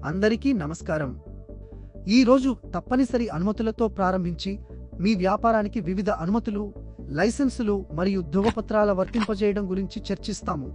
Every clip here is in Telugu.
అందరికీ నమస్కారం ఈరోజు తప్పనిసరి అనుమతులతో ప్రారంభించి మీ వ్యాపారానికి వివిధ అనుమతులు లైసెన్సులు మరియు ధృవపత్రాల వర్తింపజేయడం గురించి చర్చిస్తాము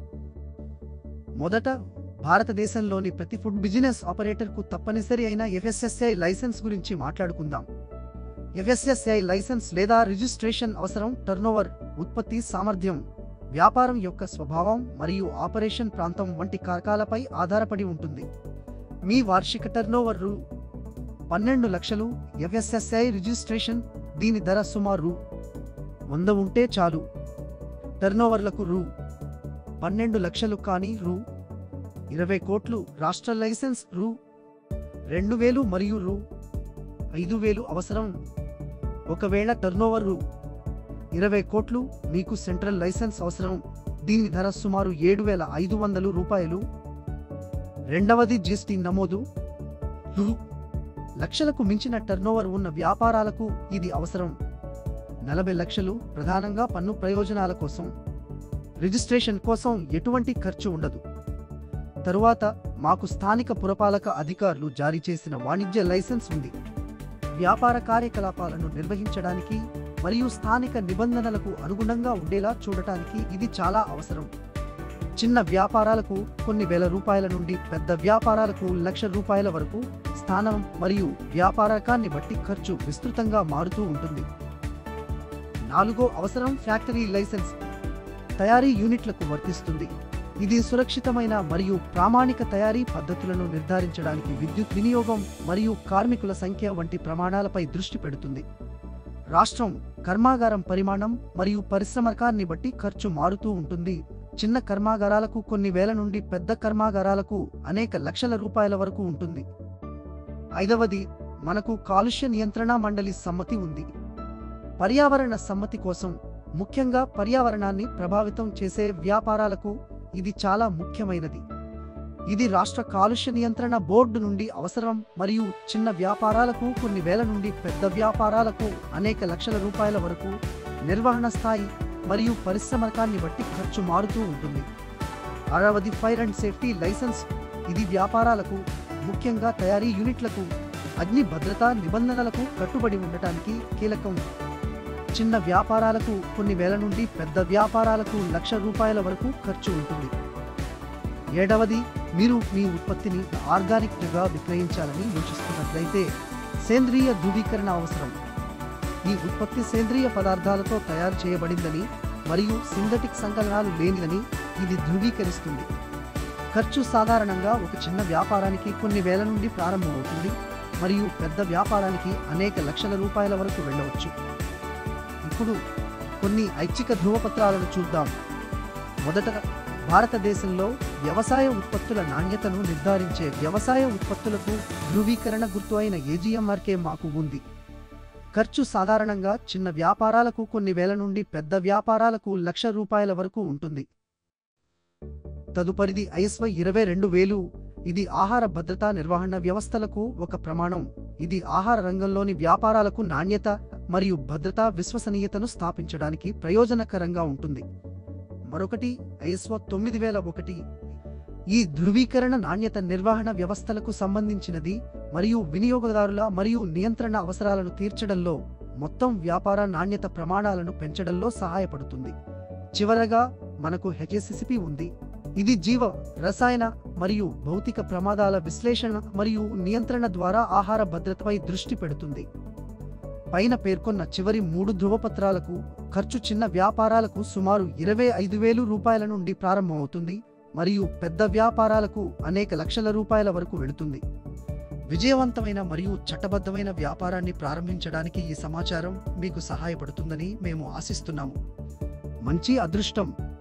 మొదట భారతదేశంలోని ప్రతి ఫుడ్ బిజినెస్ ఆపరేటర్కు తప్పనిసరి అయిన ఎఫ్ఎస్ఎస్ఐ లైసెన్స్ గురించి మాట్లాడుకుందాం ఎఫ్ఎస్ఎస్ఐ లైసెన్స్ లేదా రిజిస్ట్రేషన్ అవసరం టర్నోవర్ ఉత్పత్తి సామర్థ్యం వ్యాపారం యొక్క స్వభావం మరియు ఆపరేషన్ ప్రాంతం వంటి కారకాలపై ఆధారపడి ఉంటుంది మీ వార్షిక టర్నోవర్ రూ పన్నెండు లక్షలు ఎఫ్ఎస్ఎస్ఐ రిజిస్ట్రేషన్ దీని ధర సుమారు వంద ఉంటే చాలు టర్నోవర్లకు రూ పన్నెండు లక్షలు కానీ రూ ఇరవై కోట్లు రాష్ట్ర లైసెన్స్ రూ రెండు వేలు మరియు రూ ఐదు వేలు అవసరం ఒకవేళ టర్నోవర్ రూ ఇరవై కోట్లు మీకు సెంట్రల్ లైసెన్స్ అవసరం దీని ధర సుమారు ఏడు వేల ఐదు వందలు రూపాయలు రెండవది జిఎస్టి నమోదు రూ లక్షలకు మించిన టర్నోవర్ ఉన్న వ్యాపారాలకు ఇది అవసరం నలభై లక్షలు ప్రధానంగా పన్ను ప్రయోజనాల కోసం రిజిస్ట్రేషన్ కోసం ఎటువంటి ఖర్చు ఉండదు తరువాత మాకు స్థానిక పురపాలక అధికారులు జారీ చేసిన వాణిజ్య లైసెన్స్ ఉంది వ్యాపార కార్యకలాపాలను నిర్వహించడానికి మరియు స్థానిక నిబంధనలకు అనుగుణంగా ఉండేలా చూడటానికి ఇది చాలా అవసరం చిన్న వ్యాపారాలకు కొన్ని వేల రూపాయల నుండి పెద్ద వ్యాపారాలకు లక్ష రూపాయల వరకు స్థానం మరియు వ్యాపారకాన్ని బట్టి ఖర్చు విస్తృతంగా మారుతూ ఉంటుంది నాలుగో అవసరం ఫ్యాక్టరీ లైసెన్స్ తయారీ యూనిట్లకు వర్తిస్తుంది ఇది సురక్షితమైన మరియు ప్రామాణిక తయారీ పద్ధతులను నిర్ధారించడానికి విద్యుత్ వినియోగం మరియు కార్మికుల సంఖ్య వంటి ప్రమాణాలపై దృష్టి పెడుతుంది రాష్ట్రం కర్మాగారం పరిమాణం మరియు పరిశ్రమకాన్ని బట్టి ఖర్చు మారుతూ ఉంటుంది చిన్న కర్మాగారాలకు కొన్ని వేల నుండి పెద్ద కర్మాగారాలకు అనేక లక్షల రూపాయల వరకు ఉంటుంది ఐదవది మనకు కాలుష్య నియంత్రణ మండలి సమ్మతి ఉంది పర్యావరణ సమ్మతి కోసం ముఖ్యంగా పర్యావరణాన్ని ప్రభావితం చేసే వ్యాపారాలకు ఇది చాలా ముఖ్యమైనది ఇది రాష్ట్ర కాలుష్య నియంత్రణ బోర్డు నుండి అవసరం మరియు చిన్న వ్యాపారాలకు కొన్ని వేల నుండి పెద్ద వ్యాపారాలకు అనేక లక్షల రూపాయల వరకు నిర్వహణ స్థాయి మరియు పరిశ్రమకాన్ని బట్టి ఖర్చు మారుతూ ఉంటుంది ఆరవది ఫైర్ అండ్ సేఫ్టీ లైసెన్స్ ఇది వ్యాపారాలకు ముఖ్యంగా తయారీ యూనిట్లకు అగ్ని భద్రతా నిబంధనలకు కట్టుబడి ఉండటానికి కీలకం చిన్న వ్యాపారాలకు కొన్ని వేల నుండి పెద్ద వ్యాపారాలకు లక్ష రూపాయల వరకు ఖర్చు ఉంటుంది ఏడవది మీరు మీ ఉత్పత్తిని ఆర్గానిక్గా విక్రయించాలని యోచిస్తున్నట్లయితే సేంద్రియ ధృవీకరణ అవసరం ఈ ఉత్పత్తి సేంద్రియ పదార్థాలతో తయారు చేయబడిందని మరియు సింథటిక్ సంకలనాలు లేనిదని ఇది ధృవీకరిస్తుంది ఖర్చు సాధారణంగా ఒక చిన్న వ్యాపారానికి కొన్ని వేల నుండి ప్రారంభమవుతుంది మరియు పెద్ద వ్యాపారానికి అనేక లక్షల రూపాయల వరకు వెళ్ళవచ్చు ఇప్పుడు కొన్ని ఐచ్ఛిక ధృవపత్రాలను చూద్దాం మొదట భారతదేశంలో వ్యవసాయ ఉత్పత్తుల నాణ్యతను నిర్ధారించే వ్యవసాయ ఉత్పత్తులకు ధృవీకరణ గుర్తు అయిన ఏజీఎంఆర్కే మాకు ఉంది ఖర్చు సాధారణంగా చిన్న వ్యాపారాలకు కొన్ని వేల నుండి పెద్ద వ్యాపారాలకు లక్ష రూపాయల వరకు ఉంటుంది తదుపరిది ఐఎస్వై ఇరవై రెండు వేలు ఇది ఆహార భద్రతా నిర్వహణ వ్యవస్థలకు ఒక ప్రమాణం ఇది ఆహార రంగంలోని వ్యాపారాలకు నాణ్యత మరియు భద్రతా విశ్వసనీయతను స్థాపించడానికి ప్రయోజనకరంగా ఉంటుంది మరొకటి ఐఎస్ఓ తొమ్మిది వేల ఒకటి ఈ ధృవీకరణ నాణ్యత నిర్వహణ వ్యవస్థలకు సంబంధించినది మరియు వినియోగదారుల మరియు నియంత్రణ అవసరాలను తీర్చడంలో మొత్తం వ్యాపార నాణ్యత ప్రమాణాలను పెంచడంలో సహాయపడుతుంది చివరగా మనకు హెచ్ఎస్సిపి ఉంది ఇది జీవ రసాయన మరియు భౌతిక ప్రమాదాల విశ్లేషణ మరియు నియంత్రణ ద్వారా ఆహార భద్రతపై దృష్టి పెడుతుంది పైన పేర్కొన్న చివరి మూడు ధృవపత్రాలకు ఖర్చు చిన్న వ్యాపారాలకు సుమారు ఇరవై ఐదు వేలు రూపాయల నుండి ప్రారంభమవుతుంది మరియు పెద్ద వ్యాపారాలకు అనేక లక్షల రూపాయల వరకు వెళుతుంది విజయవంతమైన మరియు చట్టబద్ధమైన వ్యాపారాన్ని ప్రారంభించడానికి ఈ సమాచారం మీకు సహాయపడుతుందని మేము ఆశిస్తున్నాము మంచి అదృష్టం